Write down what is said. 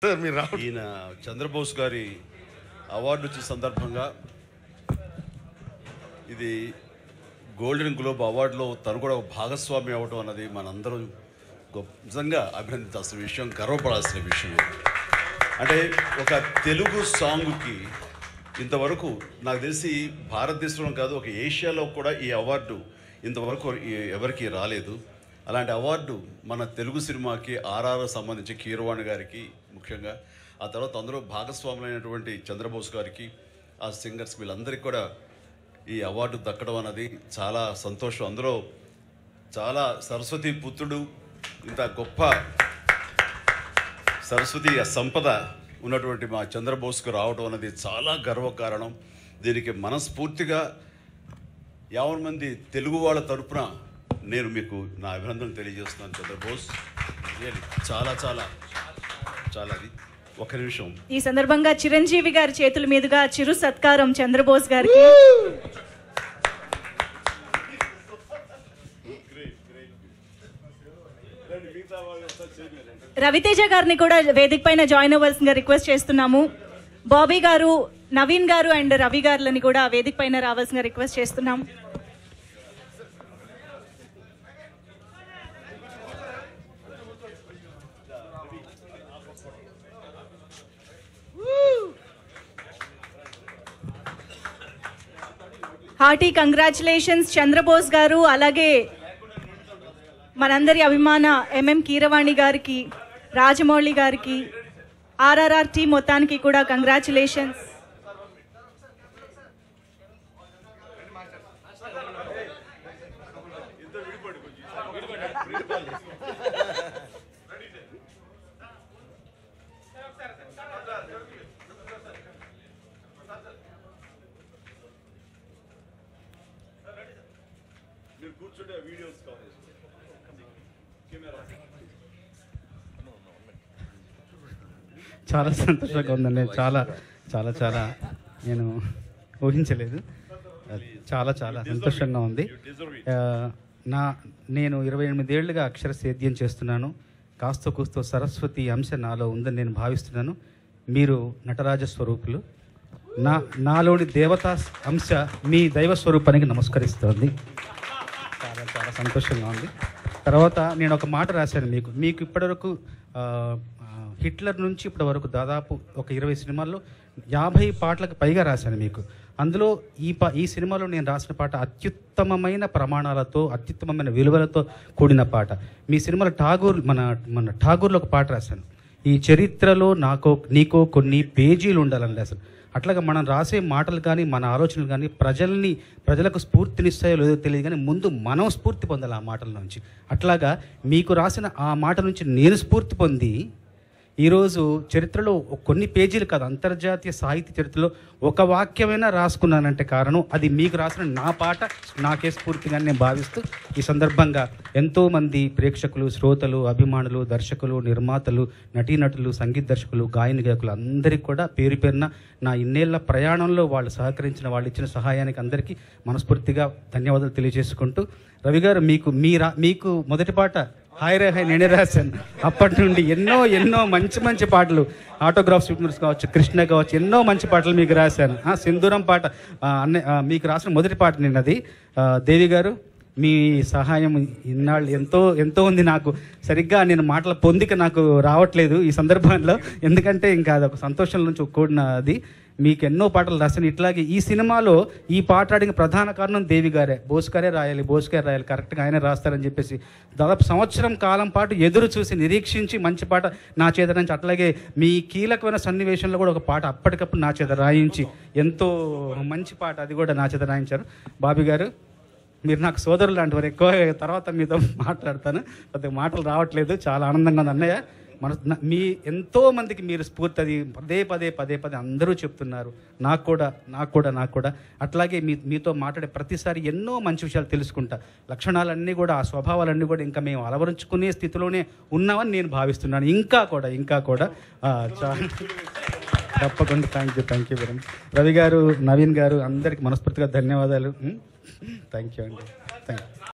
Sir మీరు రావడం ఈయన చంద్రబోస్ గారి అవార్డు వచ్చిన సందర్భంగా ఇది గోల్డెన్ గ్లోబ్ అవార్డులో తను కూడా ఒక భాగస్వామి అవ్వడం అన్నది మనందరం గొప్ప నిజంగా అభినందించాల్సిన విషయం గర్వపడాల్సిన విషయం ఇది. అంటే ఒక తెలుగు సాంగ్కి ఇంతవరకు నాకు తెలిసి భారతదేశంలో కాదు ఒక ఏషియాలో కూడా ఈ అవార్డు ఇంతవరకు ఈ- ఎవరికి రాలేదు అలాంటి అవార్డు మన తెలుగు సినిమాకి ఆర్ఆర్ సంబంధించి కీరవాణి గారికి ముఖ్యంగా ఆ తర్వాత అందరూ భాగస్వాములైనటువంటి చంద్రబోస్ గారికి ఆ సింగర్స్ వీళ్ళందరికీ కూడా ఈ అవార్డు దక్కడం అన్నది చాలా సంతోషం అందులో చాలా సరస్వతి పుత్రుడు ఇంత గొప్ప సరస్వతి ఆ సంపద ఉన్నటువంటి మా చంద్రబోస్కు రావడం అనేది చాలా గర్వకారణం దీనికి మనస్ఫూర్తిగా యావన్ మంది తెలుగు వాళ్ళ తరపున నేను మీకు నా అభినందనలు తెలియజేస్తున్నాను చంద్రబోస్ Really చాలా చాలా చాలా అది ఒక నిమిషం ఈ సందర్భంగా చిరంజీవి గారి చేతుల మీదుగా చిరు సత్కారం చంద్రబోస్ గారికి రవితేజ గారిని కూడా వేదిక పైన జాయిన్ అవ్వాల్సిందిగా రిక్వెస్ట్ చేస్తున్నాము బాబీ గారు నవీన్ గారు అండ్ రవి గారులని కూడా వేదిక పైన రావాల్సిందిగా రిక్వెస్ట్ చేస్తున్నాం హార్టీ కంగ్రాచులేషన్స్ చంద్రబోస్ గారు అలాగే మనందరి అభిమాన ఎంఎం కీరవాణి గారికి రాజమౌళి గారికి ఆర్ఆర్ఆర్ టీం మొత్తానికి కూడా కంగ్రాచులేషన్స్ చాలా సంతోషంగా ఉందండి చాలా చాలా చాలా నేను ఊహించలేదు చాలా చాలా సంతోషంగా ఉంది ఆ, నా నేను ఇరవై ఎనిమిదేళ్లుగా అక్షర సేద్యం చేస్తున్నాను కాస్త కూస్తో సరస్వతి అంశ నాలో ఉందని నేను భావిస్తున్నాను మీరు నటరాజ స్వరూపులు నా నాలోని దేవతా అంశ మీ దైవ స్వరూపానికి నమస్కరిస్తోంది చాలా చాలా సంతోషంగా ఉంది తర్వాత నేను ఒక మాట రాశాను మీకు మీకు ఇప్పటివరకు ఆ, ఆ, హిట్లర్ నుంచి ఇప్పటి వరకు దాదాపు ఒక ఇరవై సినిమాల్లో యాభై పాటలకు పైగా రాశాను మీకు అందులో ఈ పా ఈ సినిమాలో నేను రాసిన పాట అత్యుత్తమమైన ప్రమాణాలతో అత్యుత్తమమైన విలువలతో కూడిన పాట మీ సినిమాలో ఠాగూర్ మన మన ఠాగూర్లో ఒక పాట రాశాను ఈ చరిత్రలో నాకో నీకో కొన్ని పేజీలు ఉండాలని రాశాను అట్లాగా మనం రాసే మాటలు కానీ మన ఆలోచనలు కానీ ప్రజల్ని ప్రజలకు స్ఫూర్తినిస్తాయో లేదో తెలియదు కానీ ముందు మనం స్ఫూర్తి పొందాలి ఆ మాటల నుంచి అట్లాగా మీకు రాసిన ఆ మాట నుంచి నేను స్ఫూర్తి పొంది ఈరోజు చరిత్రలో కొన్ని పేజీలు కాదు అంతర్జాతీయ సాహిత్య చరిత్రలో ఒక వాక్యమైనా రాసుకున్నానంటే కారణం అది మీకు రాసిన నా పాట నాకే స్ఫూర్తిగా నేను భావిస్తూ ఈ సందర్భంగా ఎంతోమంది ప్రేక్షకులు శ్రోతలు అభిమానులు దర్శకులు నిర్మాతలు నటీనటులు సంగీత దర్శకులు గాయని గాయకులు అందరికీ కూడా పేరు పేరున నా ఇన్నేళ్ల ప్రయాణంలో వాళ్ళు సహకరించిన వాళ్ళు ఇచ్చిన సహాయానికి అందరికీ మనస్ఫూర్తిగా ధన్యవాదాలు తెలియజేసుకుంటూ రవి గారు మీకు మీ రా మీకు మొదటి పాట హాయ్ రే హాయ్ నేనే రాశాను అప్పటి నుండి ఎన్నో ఎన్నో మంచి మంచి పాటలు ఆటోగ్రాఫ్ స్వీప్నర్స్ కావచ్చు కృష్ణ కావచ్చు ఎన్నో మంచి పాటలు మీకు రాశాను ఆ, సింధూరం పాట ఆ, అన్ని ఆ, మీకు రాసిన మొదటి పాట నిన్నది ఆ, దేవి గారు మీ సహాయం ఇన్నాళ్ళు ఎంతో ఎంతో ఉంది నాకు సరిగ్గా నేను మాటల పొందిక నాకు రావట్లేదు ఈ సందర్భంలో ఎందుకంటే ఇంకా అదొక సంతోషం నుంచి కూడిన అది మీకు ఎన్నో పాటలు రాశాను ఇట్లాగే ఈ సినిమాలో ఈ పాట ఆడిన ప్రధాన కారణం దేవి గారే బోస్ గారే రాయాలి బోస్ గారే రాయాలి కరెక్ట్గా ఆయన రాస్తారని చెప్పేసి దాదాపు సంవత్సరం కాలం పాటు ఎదురు చూసి నిరీక్షించి మంచి పాట నా చేత నుంచి అట్లాగే మీ కీలకమైన సన్నివేశంలో కూడా ఒక పాట అప్పటికప్పుడు నా చేత రాయించి ఎంతో మంచి పాట అది కూడా నా చేత రాయించారు బాబీ గారు మీరు నాకు సోదరులు లాంటి వారు ఎక్కువ తర్వాత మీతో మాట్లాడతాను కొద్దిగా మాటలు రావట్లేదు చాలా ఆనందంగా ఉంది అన్నయ్య మన నా- మీ ఎంతో మందికి మీరు స్ఫూర్తి అది పదే పదే పదే పదే అందరూ చెప్తున్నారు నాకు కూడా నాకు కూడా నాకు కూడా అట్లాగే మీ మీతో మాట్లాడే ప్రతిసారి ఎన్నో మంచి విషయాలు తెలుసుకుంటా లక్షణాలన్నీ కూడా ఆ స్వభావాలన్నీ కూడా ఇంకా మేము అలవరుచుకునే స్థితిలోనే ఉన్నామని నేను భావిస్తున్నాను ఇంకా కూడా ఇంకా కూడా ఆ, చాలా తప్పకుండా thank you thank you very much Ravi garu Naveen garu అందరికి మనస్ఫూర్తిగా ధన్యవాదాలు థ్యాంక్ యూ అండి థ్యాంక్ యూ